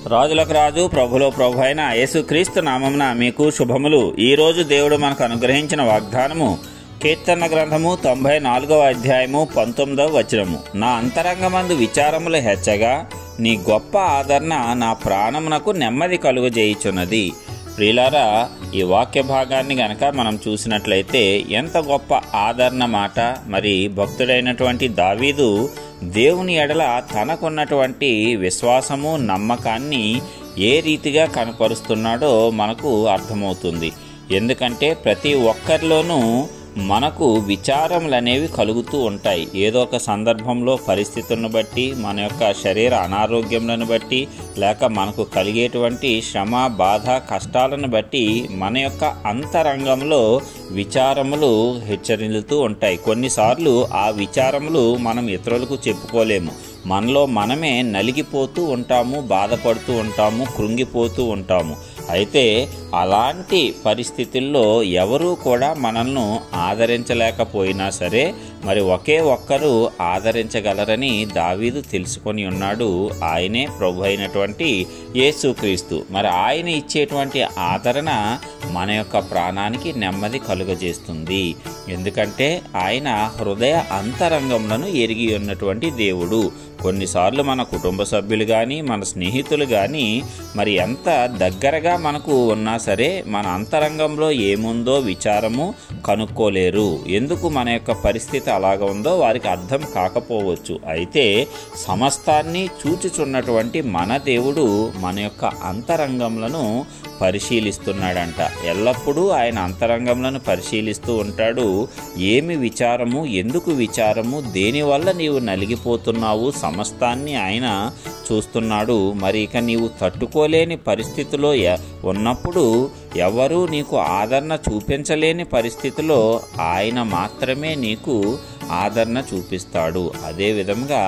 రాజులకు రాజు ప్రభులో ప్రభు అయిన యేసుక్రీస్తు నామమున మీకు శుభములు ఈ రోజు దేవుడు మనకు అనుగ్రహించిన వాగ్దానము కీర్తన గ్రంథము తొంభై నాలుగవ అధ్యాయము పంతొమ్మిదవ వచనము నా అంతరంగమందు విచారములు హెచ్చగా నీ గొప్ప ఆదరణ నా ప్రాణమునకు నెమ్మది కలుగజేయుచున్నది ప్రియులారా ఈ వాక్య భాగాన్ని గనక మనం చూసినట్లయితే ఎంత గొప్ప ఆదరణ మాట మరి భక్తుడైనటువంటి దావీదు దేవుని ఎడల తనకున్నటువంటి విశ్వాసము నమ్మకాన్ని ఏ రీతిగా కనపరుస్తున్నాడో మనకు అర్థమవుతుంది ఎందుకంటే ప్రతి ఒక్కరిలోనూ మనకు విచారములు అనేవి కలుగుతూ ఉంటాయి ఏదో ఒక సందర్భంలో పరిస్థితులను బట్టి మన యొక్క శరీర అనారోగ్యములను బట్టి లేక మనకు కలిగేటువంటి శ్రమ బాధ కష్టాలను బట్టి మన యొక్క అంతరంగంలో విచారములు హెచ్చరిల్లుతూ ఉంటాయి కొన్నిసార్లు ఆ విచారములు మనం ఇతరులకు చెప్పుకోలేము మనలో మనమే నలిగిపోతూ ఉంటాము బాధపడుతూ ఉంటాము కృంగిపోతూ ఉంటాము అయితే అలాంటి పరిస్థితుల్లో ఎవరూ కూడా మనల్ని ఆదరించలేకపోయినా సరే మరి ఒకే ఒక్కరు ఆదరించగలరని దావీదు తెలుసుకొని ఉన్నాడు ఆయనే ప్రభు అయినటువంటి యేసుక్రీస్తు మరి ఆయన ఇచ్చేటువంటి ఆదరణ మన యొక్క ప్రాణానికి నెమ్మది కలుగజేస్తుంది ఎందుకంటే ఆయన హృదయ అంతరంగములను ఎరిగి ఉన్నటువంటి దేవుడు కొన్నిసార్లు మన కుటుంబ సభ్యులు కానీ మన స్నేహితులు కానీ మరి ఎంత దగ్గరగా మనకు ఉన్నా సరే మన అంతరంగంలో ఏముందో విచారము కనుక్కోలేరు ఎందుకు మన యొక్క పరిస్థితి అలాగ ఉందో వారికి అర్థం కాకపోవచ్చు అయితే సమస్తాన్ని చూచుచున్నటువంటి మన దేవుడు మన యొక్క అంతరంగములను పరిశీలిస్తున్నాడంట ఎల్లప్పుడూ ఆయన అంతరంగంలను పరిశీలిస్తూ ఉంటాడు ఏమి విచారము ఎందుకు విచారము దేనివల్ల నీవు నలిగిపోతున్నావు సమస్తాన్ని ఆయన చూస్తున్నాడు మరి ఇక నీవు తట్టుకోలేని పరిస్థితిలో ఎ- ఉన్నప్పుడు ఎవరూ నీకు ఆదరణ చూపించలేని పరిస్థితిలో ఆయన మాత్రమే నీకు ఆదరణ చూపిస్తాడు అదే విధంగా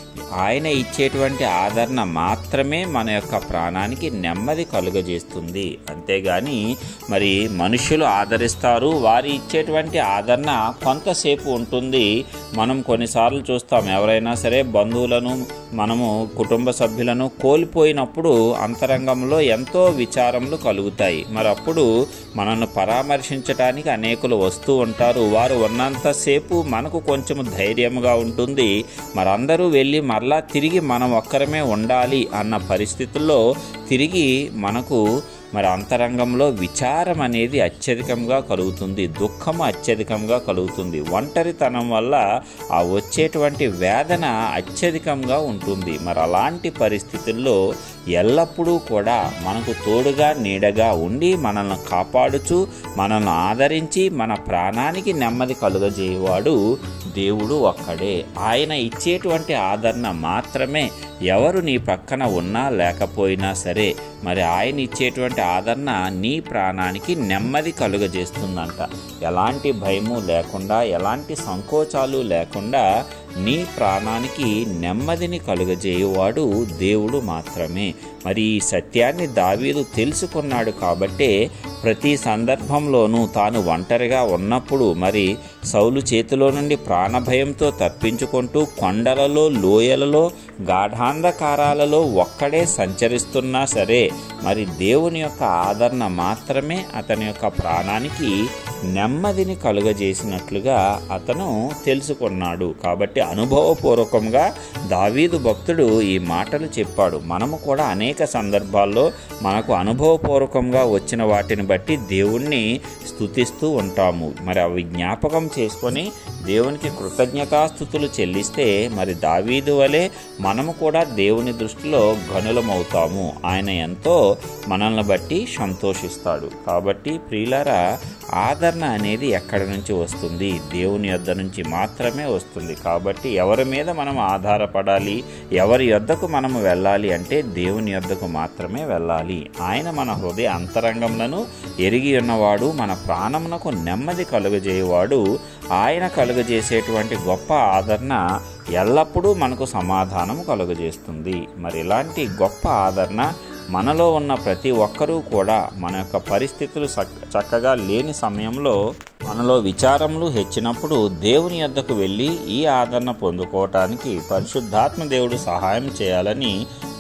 ఆయన ఇచ్చేటువంటి ఆదరణ మాత్రమే మన యొక్క ప్రాణానికి నెమ్మది కలుగజేస్తుంది అంతేగాని మరి మనుషులు ఆదరిస్తారు వారి ఇచ్చేటువంటి ఆదరణ కొంతసేపు ఉంటుంది మనం కొన్నిసార్లు చూస్తాం ఎవరైనా సరే బంధువులను మనము కుటుంబ సభ్యులను కోల్పోయినప్పుడు అంతరంగంలో ఎంతో విచారములు కలుగుతాయి మరి అప్పుడు మనల్ని పరామర్శించడానికి అనేకులు వస్తూ ఉంటారు వారు ఉన్నంతసేపు మనకు కొంచెం ధైర్యంగా ఉంటుంది మరందరూ వెళ్ళి మరలా తిరిగి మనం ఒక్కరమే ఉండాలి అన్న పరిస్థితుల్లో తిరిగి మనకు మరి అంతరంగంలో విచారం అనేది అత్యధికంగా కలుగుతుంది దుఃఖం అత్యధికంగా కలుగుతుంది ఒంటరితనం వల్ల ఆ వచ్చేటువంటి వేదన అత్యధికంగా ఉంటుంది మరి అలాంటి పరిస్థితుల్లో ఎల్లప్పుడూ కూడా మనకు తోడుగా నీడగా ఉండి మనల్ని కాపాడుచు మనల్ని ఆదరించి మన ప్రాణానికి నెమ్మది కలుగజేయవాడు దేవుడు ఒక్కడే ఆయన ఇచ్చేటువంటి ఆదరణ మాత్రమే ఎవరు నీ పక్కన ఉన్నా లేకపోయినా సరే మరి ఆయన ఇచ్చేటువంటి ఆదరణ నీ ప్రాణానికి నెమ్మది కలుగజేస్తుందంట ఎలాంటి భయము లేకుండా ఎలాంటి సంకోచాలు లేకుండా నీ ప్రాణానికి నెమ్మదిని కలుగజేయువాడు దేవుడు మాత్రమే మరి ఈ సత్యాన్ని దావీదు తెలుసుకున్నాడు కాబట్టే ప్రతి సందర్భంలోనూ తాను ఒంటరిగా ఉన్నప్పుడు మరి సౌలు చేతిలో నుండి ప్రాణభయంతో తప్పించుకుంటూ కొండలలో లోయలలో గాఢాంధకారాలలో ఒక్కడే సంచరిస్తున్నా సరే మరి దేవుని యొక్క ఆదరణ మాత్రమే అతని యొక్క ప్రాణానికి నెమ్మదిని కలుగజేసినట్లుగా అతను తెలుసుకున్నాడు కాబట్టి అనుభవపూర్వకంగా దావీదు భక్తుడు ఈ మాటలు చెప్పాడు మనము కూడా అనేక సందర్భాల్లో మనకు అనుభవపూర్వకంగా వచ్చిన వాటిని బట్టి దేవుణ్ణి స్తుతిస్తూ ఉంటాము మరి అవి జ్ఞాపకం చేసుకొని దేవునికి కృతజ్ఞతాస్థుతులు చెల్లిస్తే మరి దావీదు వలె మనము కూడా దేవుని దృష్టిలో గనులమవుతాము ఆయన ఎంతో మనల్ని బట్టి సంతోషిస్తాడు కాబట్టి ప్రియులారా ఆదరణ అనేది ఎక్కడి నుంచి వస్తుంది దేవుని యొద్ద నుంచి మాత్రమే వస్తుంది కాబట్టి ఎవరి మీద మనం ఆధారపడాలి ఎవరి యొద్దకు మనము వెళ్ళాలి అంటే దేవుని యొద్దకు మాత్రమే వెళ్ళాలి ఆయన మన హృదయ అంతరంగములను ఎరిగి ఉన్నవాడు మన ప్రాణమునకు నెమ్మది కలుగజేయవాడు ఆయన కలుగజేసేటువంటి గొప్ప ఆదరణ ఎల్లప్పుడూ మనకు సమాధానం కలుగజేస్తుంది మరి ఇలాంటి గొప్ప ఆదరణ మనలో ఉన్న ప్రతి ఒక్కరూ కూడా మన యొక్క పరిస్థితులు చక్- చక్కగా లేని సమయంలో మనలో విచారములు హెచ్చినప్పుడు దేవుని యొద్దకు వెళ్ళి ఈ ఆదరణ పొందుకోవటానికి పరిశుద్ధాత్మ దేవుడు సహాయం చేయాలని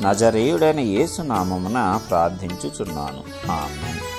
నజరేయుడైన యేసు నామమున ప్రార్థించుచున్నాను ఆమెన్